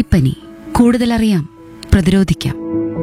എലിപ്പനി കൂടുതലറിയാം പ്രതിരോധിക്കാം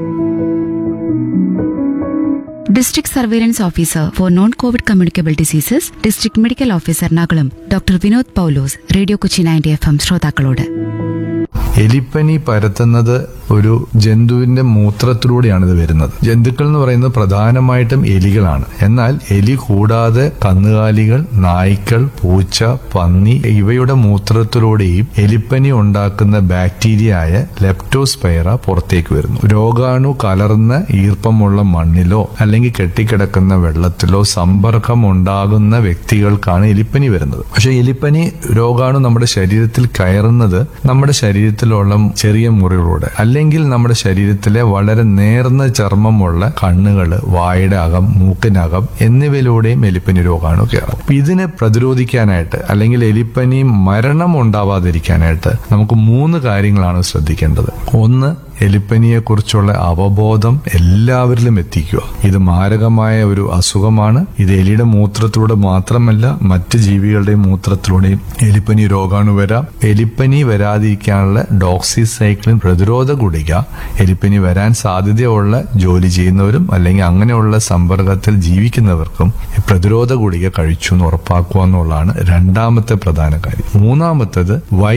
district surveillance officer for non covid communicable diseases district medical officer Ernakulam doctor Vinod Paulose radio Kochi ninety F M ശ്രോതാക്കളോട് എലിപ്പനി പരത്തുന്നത് ഒരു ജന്തുവിന്റെ മൂത്രത്തിലൂടെയാണ് ഇത് വരുന്നത് ജന്തുക്കൾ എന്ന് പറയുന്നത് പ്രധാനമായിട്ടും എലികളാണ് എന്നാൽ എലി കൂടാതെ കന്നുകാലികൾ നായ്ക്കൾ പൂച്ച പന്നി ഇവയുടെ മൂത്രത്തിലൂടെയും എലിപ്പനി ഉണ്ടാക്കുന്ന ബാക്ടീരിയയായ ലെപ്റ്റോസ്പൈറ പുറത്തേക്ക് വരുന്നു രോഗാണു കലർന്ന ഈർപ്പമുള്ള മണ്ണിലോ അല്ലെങ്കിൽ കെട്ടിക്കിടക്കുന്ന വെള്ളത്തിലോ സമ്പർക്കം ഉണ്ടാകുന്ന വ്യക്തികൾക്കാണ് എലിപ്പനി വരുന്നത് പക്ഷെ എലിപ്പനി രോഗാണു നമ്മുടെ ശരീരത്തിൽ കയറുന്നത് നമ്മുടെ ശരീരത്തിലുള്ള ചെറിയ മുറികളൂടെ അല്ലെങ്കിൽ നമ്മുടെ ശരീരത്തിലെ വളരെ നേർന്ന ചർമ്മമുള്ള കണ്ണുകള് വായുടെ അകം മൂക്കിനകം എന്നിവയിലൂടെയും എലിപ്പനി രോഗാണു കയറും അപ്പൊ ഇതിനെ പ്രതിരോധിക്കാനായിട്ട് അല്ലെങ്കിൽ എലിപ്പനി മരണം ഉണ്ടാവാതിരിക്കാനായിട്ട് നമുക്ക് മൂന്ന് കാര്യങ്ങളാണ് ശ്രദ്ധിക്കേണ്ടത് ഒന്ന് എലിപ്പനിയെക്കുറിച്ചുള്ള അവബോധം എല്ലാവരിലും എത്തിക്കുക ഇത് മാരകമായ ഒരു അസുഖമാണ് ഇത് എലിയുടെ മൂത്രത്തിലൂടെ മാത്രമല്ല മറ്റ് ജീവികളുടെയും മൂത്രത്തിലൂടെയും എലിപ്പനി രോഗാണു വരാം എലിപ്പനി വരാതിരിക്കാനുള്ള ഡോക്സിസൈക്ലിൻ പ്രതിരോധ ഗുളിക എലിപ്പനി വരാൻ സാധ്യതയുള്ള ജോലി ചെയ്യുന്നവരും അല്ലെങ്കിൽ അങ്ങനെയുള്ള സമ്പർക്കത്തിൽ ജീവിക്കുന്നവർക്കും ഈ പ്രതിരോധ ഗുളിക കഴിച്ചു എന്ന് ഉറപ്പാക്കുക എന്നുള്ളതാണ് രണ്ടാമത്തെ പ്രധാന കാര്യം മൂന്നാമത്തത്